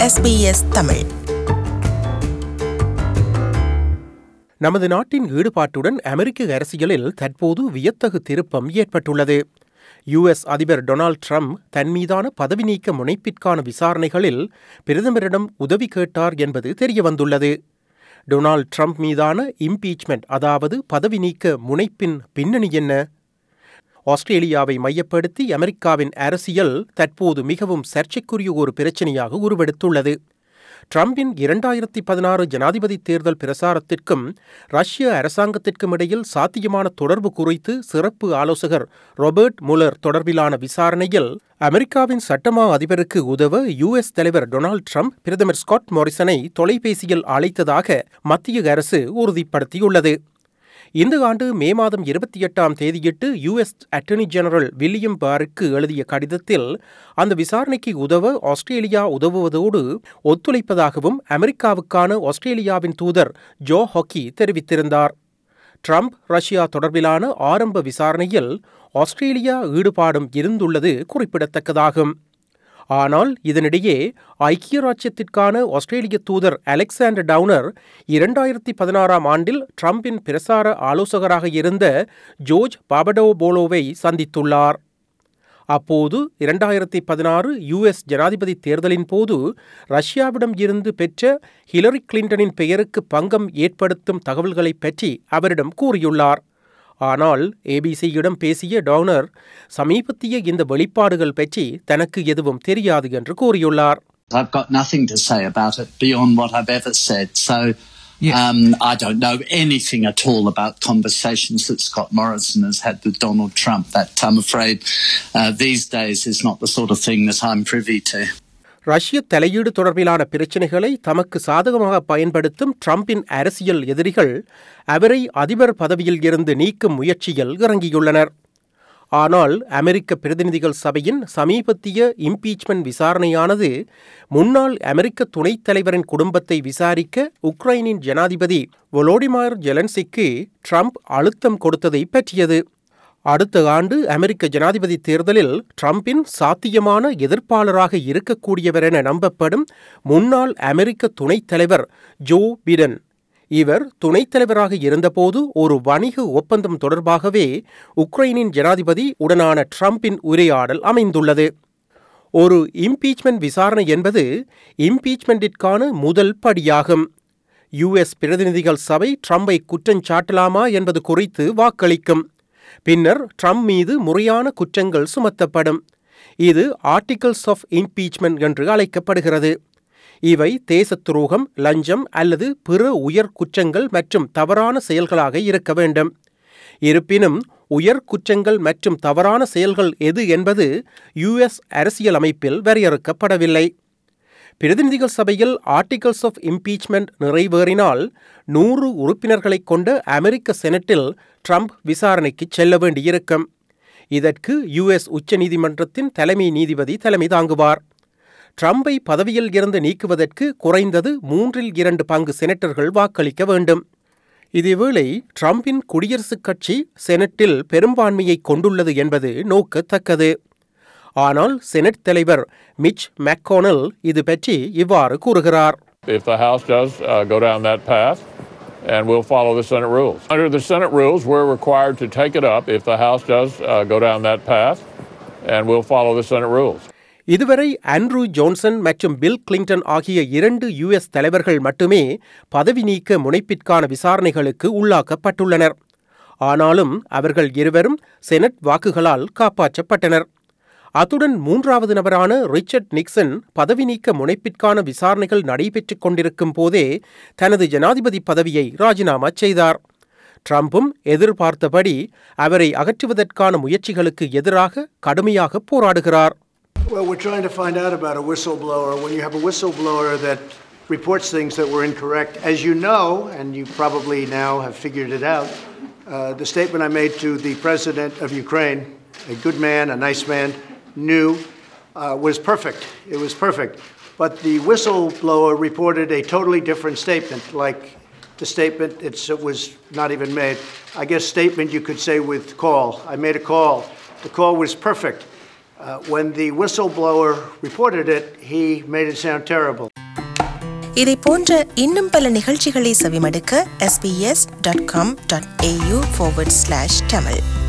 SBS Tamil நமது நாட்டின் ஈடுபாட்டுடன் அமெரிக்க அரசியலில் தற்போது வியத்தகு திருப்பம் ஏற்பட்டுள்ளது யுஎஸ் அதிபர் டொனால்ட் ட்ரம்ப் தன் மீதான பதவி நீக்க முனைப்பிற்கான விசாரணைகளில் பிரதமரிடம் உதவி கேட்டார் என்பது தெரியவந்துள்ளது டொனால்ட் ட்ரம்ப் மீதான இம்பீச்மெண்ட் அதாவது பதவி நீக்க முனைப்பின் பின்னணி என்ன ஆஸ்திரேலியாவை மையப்படுத்தி அமெரிக்காவின் அரசியல் தற்போது மிகவும் சர்ச்சைக்குரிய ஒரு பிரச்சனையாக உருவெடுத்துள்ளது ட்ரம்பின் இரண்டாயிரத்தி பதினாறு ஜனாதிபதி தேர்தல் பிரசாரத்திற்கும் ரஷ்ய அரசாங்கத்திற்கும் இடையில் சாத்தியமான தொடர்பு குறித்து சிறப்பு ஆலோசகர் ரொபர்ட் முலர் தொடர்பிலான விசாரணையில் அமெரிக்காவின் சட்டமா அதிபருக்கு உதவ யுஎஸ் தலைவர் டொனால்ட் ட்ரம்ப் பிரதமர் ஸ்காட் மோரிசனை தொலைபேசியில் அழைத்ததாக மத்திய அரசு உறுதிப்படுத்தியுள்ளது இந்த ஆண்டு மே மாதம் இருபத்தி எட்டாம் தேதியிட்டு யுஎஸ் அட்டர்னி ஜெனரல் வில்லியம் பாருக்கு எழுதிய கடிதத்தில் அந்த விசாரணைக்கு உதவ ஆஸ்திரேலியா உதவுவதோடு ஒத்துழைப்பதாகவும் அமெரிக்காவுக்கான ஆஸ்திரேலியாவின் தூதர் ஜோ ஹாக்கி தெரிவித்திருந்தார் ட்ரம்ப் ரஷ்யா தொடர்பிலான ஆரம்ப விசாரணையில் ஆஸ்திரேலியா ஈடுபாடும் இருந்துள்ளது குறிப்பிடத்தக்கதாகும் ஆனால் இதனிடையே ஐக்கிய ராஜ்யத்திற்கான ஆஸ்திரேலிய தூதர் அலெக்சாண்டர் டவுனர் இரண்டாயிரத்தி பதினாறாம் ஆண்டில் ட்ரம்பின் பிரசார ஆலோசகராக இருந்த ஜோர்ஜ் பாபடோபோலோவை சந்தித்துள்ளார் அப்போது இரண்டாயிரத்தி பதினாறு யுஎஸ் ஜனாதிபதி தேர்தலின் போது ரஷ்யாவிடம் இருந்து பெற்ற ஹிலரி கிளின்டனின் பெயருக்கு பங்கம் ஏற்படுத்தும் தகவல்களை பற்றி அவரிடம் கூறியுள்ளார் ஆனால் ஏபிசியிடம் பேசிய டவுனர் சமீபத்திய இந்த வெளிப்பாடுகள் பற்றி தனக்கு எதுவும் தெரியாது என்று கூறியுள்ளார் I've got nothing to say about it beyond what I've ever said. So um, I don't know anything at all about conversations that Scott Morrison has had with Donald Trump. That, I'm afraid, uh, these days is not the sort of thing that I'm privy to. ரஷ்ய தலையீடு தொடர்பிலான பிரச்சினைகளை தமக்கு சாதகமாக பயன்படுத்தும் ட்ரம்பின் அரசியல் எதிரிகள் அவரை அதிபர் பதவியில் இருந்து நீக்கும் முயற்சியில் இறங்கியுள்ளனர் ஆனால் அமெரிக்க பிரதிநிதிகள் சபையின் சமீபத்திய இம்பீச்மெண்ட் விசாரணையானது முன்னாள் அமெரிக்க துணைத் தலைவரின் குடும்பத்தை விசாரிக்க உக்ரைனின் ஜனாதிபதி வொலோடிமார் ஜெலன்சிக்கு ட்ரம்ப் அழுத்தம் கொடுத்ததை பற்றியது அடுத்த ஆண்டு அமெரிக்க ஜனாதிபதி தேர்தலில் ட்ரம்பின் சாத்தியமான எதிர்ப்பாளராக இருக்கக்கூடியவர் என நம்பப்படும் முன்னாள் அமெரிக்க துணைத் தலைவர் ஜோ பிடன் இவர் துணைத் தலைவராக இருந்தபோது ஒரு வணிக ஒப்பந்தம் தொடர்பாகவே உக்ரைனின் ஜனாதிபதி உடனான ட்ரம்பின் உரையாடல் அமைந்துள்ளது ஒரு இம்பீச்மெண்ட் விசாரணை என்பது இம்பீச்மெண்டிற்கான முதல் படியாகும் யுஎஸ் பிரதிநிதிகள் சபை ட்ரம்பை குற்றஞ்சாட்டலாமா என்பது குறித்து வாக்களிக்கும் பின்னர் ட்ரம்ப் மீது முறையான குற்றங்கள் சுமத்தப்படும் இது ஆர்டிகல்ஸ் ஆஃப் இம்பீச்மெண்ட் என்று அழைக்கப்படுகிறது இவை தேச துரோகம் லஞ்சம் அல்லது பிற உயர் குற்றங்கள் மற்றும் தவறான செயல்களாக இருக்க வேண்டும் இருப்பினும் உயர் குற்றங்கள் மற்றும் தவறான செயல்கள் எது என்பது யுஎஸ் அரசியல் அமைப்பில் வரையறுக்கப்படவில்லை பிரதிநிதிகள் சபையில் ஆர்டிகல்ஸ் ஆஃப் இம்பீச்மெண்ட் நிறைவேறினால் நூறு உறுப்பினர்களைக் கொண்ட அமெரிக்க செனட்டில் ட்ரம்ப் விசாரணைக்கு செல்ல வேண்டியிருக்கும் இதற்கு யுஎஸ் உச்சநீதிமன்றத்தின் தலைமை நீதிபதி தலைமை தாங்குவார் ட்ரம்பை பதவியில் இருந்து நீக்குவதற்கு குறைந்தது மூன்றில் இரண்டு பங்கு செனட்டர்கள் வாக்களிக்க வேண்டும் இதேவேளை ட்ரம்பின் குடியரசுக் கட்சி செனட்டில் பெரும்பான்மையை கொண்டுள்ளது என்பது நோக்கத்தக்கது ஆனால் செனட் தலைவர் மிச் மேக்கோனல் இது பற்றி இவ்வாறு கூறுகிறார் if the House does uh, go down that path, and we'll follow the Senate rules. Under the Senate rules, we're required to take it up if the House does uh, go down that path, and we'll follow the Senate rules. இதுவரை Andrew Johnson மற்றும் Bill Clinton ஆகிய இரண்டு US தலைவர்கள் மட்டுமே பதவி நீக்க முனைப்பிற்கான விசாரணைகளுக்கு உள்ளாக்கப்பட்டுள்ளனர் ஆனாலும் அவர்கள் இருவரும் செனட் வாக்குகளால் காப்பாற்றப்பட்டனர் அத்துடன் மூன்றாவது நபரான ரிச்சர்ட் நிக்சன் பதவி நீக்க முனைப்பிற்கான விசாரணைகள் நடைபெற்றுக் கொண்டிருக்கும் போதே தனது ஜனாதிபதி பதவியை ராஜினாமா செய்தார் ட்ரம்பும் எதிர்பார்த்தபடி அவரை அகற்றுவதற்கான முயற்சிகளுக்கு எதிராக கடுமையாக போராடுகிறார் Well, we're trying to find out about a whistleblower. When you have a whistleblower that reports things that were incorrect, as you know, and you probably now have figured it out, uh, the statement I made to the president of Ukraine, a good man, a nice man, knew uh, was perfect. It was perfect. But the whistleblower reported a totally different statement, like the statement it's, it was not even made. I guess statement you could say with call. I made a call. The call was perfect. Uh, when the whistleblower reported it, he made it sound terrible. இதை போன்ற இன்னும் பல நிகழ்ச்சிகளை செவிமடுக்க sbs.com.au forward slash tamil